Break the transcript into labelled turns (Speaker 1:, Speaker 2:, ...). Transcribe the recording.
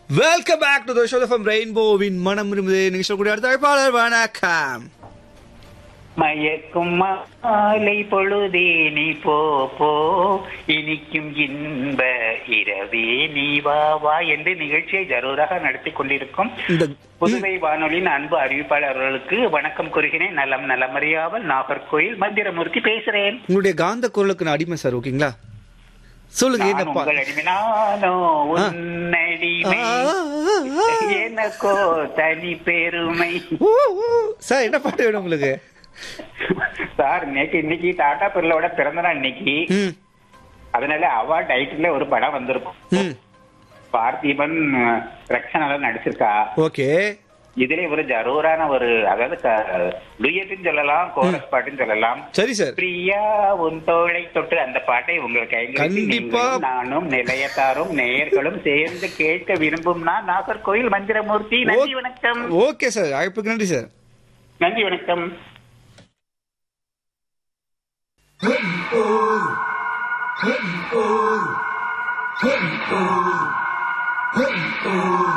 Speaker 1: Welcome back to the show from ரெயின்போவின் மனம் இருந்தது நீங்க சொல்லக்கூடிய அடுத்த அழைப்பாளர் வணக்கம்
Speaker 2: மயக்கும் மாலை பொழுதே நீ போ போ இனிக்கும் இன்ப இரவே நீ வா வா என்று நிகழ்ச்சியை ஜரூராக நடத்தி கொண்டிருக்கும்
Speaker 1: இந்த
Speaker 2: புதுவை வானொலியின் அன்பு அறிவிப்பாளர்களுக்கு வணக்கம் கூறுகிறேன் நலம் நலமறியாமல் நாகர்கோயில் மந்திரமூர்த்தி பேசுறேன்
Speaker 1: உங்களுடைய காந்த குரலுக்கு நான் அடிமை சார் ஓகேங்களா சொல்லுங்க
Speaker 2: நான்
Speaker 1: என்னப்பா
Speaker 2: உங்கள் அடிமை நானோ உன்னடிமை எனக்கோ தனி பெருமை
Speaker 1: ஊ, ஊ. சார் என்ன பாட்டு வேணும் உங்களுக்கு
Speaker 2: சார் நேற்று இன்னைக்கு டாடா பிர்லோட பிறந்த நாள் இன்னைக்கு
Speaker 1: ம்
Speaker 2: அதனால அவா டைட்டில் ஒரு படம் வந்திருக்கும்
Speaker 1: ம்
Speaker 2: பார்த்திபன் அஹ், ரக்ஷனால நடிச்சிருக்கா
Speaker 1: ஓகே
Speaker 2: இதுல ஒரு ஜரூரான ஒரு அதாவது டுயட்னு சொல்லலாம் கோரஸ் பாட்டுன்னு சொல்லலாம்
Speaker 1: சரி சார்
Speaker 2: பிரியா உன் தோளை தொட்டு அந்த பாட்டை உங்கள் கைகளில்
Speaker 1: கண்டிப்பா.
Speaker 2: நீங்களும் நானும் நிலையத்தாரும் நேயர்களும் சேர்ந்து கேட்க விரும்பும் நான் நாகர்கோயில் மந்திரமூர்த்தி நன்றி வணக்கம்
Speaker 1: ஓகே சார் அழைப்புக்கு நன்றி சார்
Speaker 2: நன்றி வணக்கம்
Speaker 3: Hey, oh, hey, oh, hey, oh.